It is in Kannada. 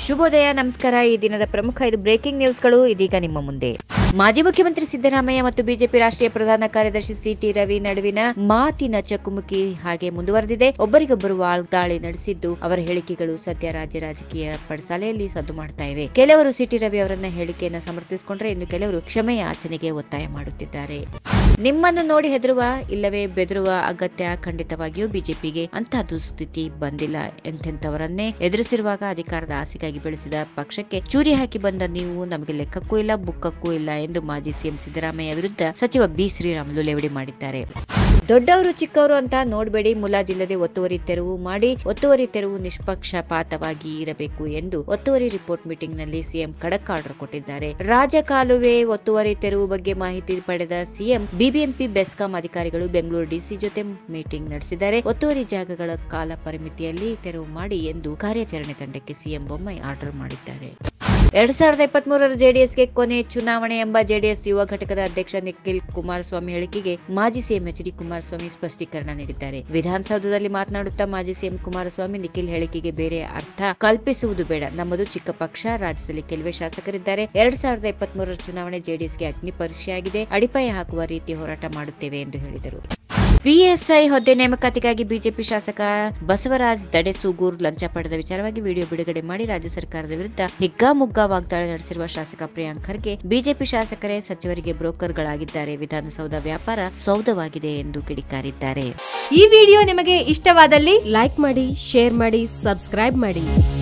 ಶುಭೋದಯ ನಮಸ್ಕಾರ ಈ ದಿನದ ಪ್ರಮುಖ ಐದು ಬ್ರೇಕಿಂಗ್ ನ್ಯೂಸ್ಗಳು ಇದೀಗ ನಿಮ್ಮ ಮುಂದೆ ಮಾಜಿ ಮುಖ್ಯಮಂತ್ರಿ ಸಿದ್ದರಾಮಯ್ಯ ಮತ್ತು ಬಿಜೆಪಿ ರಾಷ್ಟ್ರೀಯ ಪ್ರಧಾನ ಕಾರ್ಯದರ್ಶಿ ಸಿಟಿ ರವಿ ನಡುವಿನ ಮಾತಿನ ಚಕಮಕಿ ಹಾಗೆ ಮುಂದುವರೆದಿದೆ ಒಬ್ಬರಿಗೊಬ್ಬರು ವಾಗ್ದಾಳಿ ನಡೆಸಿದ್ದು ಅವರ ಹೇಳಿಕೆಗಳು ಸದ್ಯ ರಾಜ್ಯ ರಾಜಕೀಯ ಪಡಸಾಲೆಯಲ್ಲಿ ಸದ್ದು ಮಾಡ್ತಾ ಇವೆ ಕೆಲವರು ಸಿಟಿ ರವಿ ಅವರನ್ನ ಹೇಳಿಕೆಯನ್ನ ಸಮರ್ಥಿಸಿಕೊಂಡ್ರೆ ಇನ್ನು ಕೆಲವರು ಕ್ಷಮೆ ಯಾಚನೆಗೆ ಒತ್ತಾಯ ಮಾಡುತ್ತಿದ್ದಾರೆ ನಿಮ್ಮನ್ನು ನೋಡಿ ಹೆದರುವ ಇಲ್ಲವೇ ಬೆದರುವ ಅಗತ್ಯ ಖಂಡಿತವಾಗಿಯೂ ಬಿಜೆಪಿಗೆ ಅಂತಹ ದುಸ್ಥಿತಿ ಬಂದಿಲ್ಲ ಎಂತೆಂಥವರನ್ನೇ ಎದುರಿಸಿರುವಾಗ ಅಧಿಕಾರದ ಆಸೆಗಾಗಿ ಬೆಳೆಸಿದ ಪಕ್ಷಕ್ಕೆ ಚೂರಿ ಹಾಕಿ ಬಂದ ನೀವು ನಮಗೆ ಲೆಕ್ಕಕ್ಕೂ ಇಲ್ಲ ಬುಕ್ಕಕ್ಕೂ ಇಲ್ಲ ಎಂದು ಮಾಜಿ ಸಿಎಂ ಸಿದ್ದರಾಮಯ್ಯ ವಿರುದ್ಧ ಸಚಿವ ಬಿ ಶ್ರೀರಾಮುಲು ಲೇವಡಿ ಮಾಡಿದ್ದಾರೆ ದೊಡ್ಡವರು ಚಿಕ್ಕವರು ಅಂತ ನೋಡಬೇಡಿ ಮುಲಾಜಿಲ್ಲದೆ ಒತ್ತುವರಿ ತೆರವು ಮಾಡಿ ಒತ್ತುವರಿ ತೆರವು ನಿಷ್ಪಕ್ಷಪಾತವಾಗಿ ಇರಬೇಕು ಎಂದು ಒತ್ತುವರಿ ರಿಪೋರ್ಟ್ ಮೀಟಿಂಗ್ ನಲ್ಲಿ ಸಿಎಂ ಖಡಕ್ ಆರ್ಡರ್ ಕೊಟ್ಟಿದ್ದಾರೆ ರಾಜಕಾಲುವೆ ಒತ್ತುವರಿ ತೆರವು ಬಗ್ಗೆ ಮಾಹಿತಿ ಪಡೆದ ಸಿಎಂ ಬಿಬಿಎಂಪಿ ಬೆಸ್ಕಾಂ ಅಧಿಕಾರಿಗಳು ಬೆಂಗಳೂರು ಡಿಸಿ ಜೊತೆ ಮೀಟಿಂಗ್ ನಡೆಸಿದ್ದಾರೆ ಒತ್ತುವರಿ ಜಾಗಗಳ ಕಾಲ ಪರಿಮಿತಿಯಲ್ಲಿ ತೆರವು ಮಾಡಿ ಎಂದು ಕಾರ್ಯಾಚರಣೆ ತಂಡಕ್ಕೆ ಸಿಎಂ ಬೊಮ್ಮಾಯಿ ಆರ್ಡರ್ ಮಾಡಿದ್ದಾರೆ ಎರಡ್ ಸಾವಿರದ ಇಪ್ಪತ್ತ್ ಮೂರರ ಜೆಡಿಎಸ್ಗೆ ಕೊನೆ ಚುನಾವಣೆ ಎಂಬ ಜೆಡಿಎಸ್ ಯುವ ಘಟಕದ ಅಧ್ಯಕ್ಷ ನಿಖಿಲ್ ಕುಮಾರಸ್ವಾಮಿ ಹೇಳಿಕೆಗೆ ಮಾಜಿ ಸಿಎಂ ಎಚ್ ಡಿ ಕುಮಾರಸ್ವಾಮಿ ಸ್ಪಷ್ಟೀಕರಣ ನೀಡಿದ್ದಾರೆ ವಿಧಾನಸೌಧದಲ್ಲಿ ಮಾತನಾಡುತ್ತಾ ಮಾಜಿ ಸಿಎಂ ಕುಮಾರಸ್ವಾಮಿ ನಿಖಿಲ್ ಹೇಳಿಕೆಗೆ ಬೇರೆ ಅರ್ಥ ಕಲ್ಪಿಸುವುದು ಬೇಡ ನಮ್ಮದು ಚಿಕ್ಕ ಪಕ್ಷ ರಾಜ್ಯದಲ್ಲಿ ಕೆಲವೇ ಶಾಸಕರಿದ್ದಾರೆ ಎರಡ್ ಸಾವಿರದ ಇಪ್ಪತ್ತ್ ಮೂರರ ಚುನಾವಣೆ ಜೆಡಿಎಸ್ಗೆ ಅಗ್ನಿ ಪರೀಕ್ಷೆಯಾಗಿದೆ ಅಡಿಪಾಯ ಹಾಕುವ ರೀತಿ ಹೋರಾಟ ಮಾಡುತ್ತೇವೆ ಎಂದು ಹೇಳಿದರು ಪಿಎಸ್ಐ ಹುದ್ದೆ ನೇಮಕಾತಿಗಾಗಿ ಬಿಜೆಪಿ ಶಾಸಕ ಬಸವರಾಜ್ ದಡೆಸೂಗೂರ್ ಲಂಚ ಪಡೆದ ವಿಚಾರವಾಗಿ ವಿಡಿಯೋ ಬಿಡುಗಡೆ ಮಾಡಿ ರಾಜ್ಯ ಸರ್ಕಾರದ ವಿರುದ್ಧ ಹಿಗ್ಗಾಮುಗ್ಗಾ ವಾಗ್ದಾಳಿ ನಡೆಸಿರುವ ಶಾಸಕ ಪ್ರಿಯಾಂಕ್ ಖರ್ಗೆ ಬಿಜೆಪಿ ಶಾಸಕರೇ ಸಚಿವರಿಗೆ ಬ್ರೋಕರ್ಗಳಾಗಿದ್ದಾರೆ ವಿಧಾನಸೌಧ ವ್ಯಾಪಾರ ಸೌಧವಾಗಿದೆ ಎಂದು ಕಿಡಿಕಾರಿದ್ದಾರೆ ಈ ವಿಡಿಯೋ ನಿಮಗೆ ಇಷ್ಟವಾದಲ್ಲಿ ಲೈಕ್ ಮಾಡಿ ಶೇರ್ ಮಾಡಿ ಸಬ್ಸ್ಕ್ರೈಬ್ ಮಾಡಿ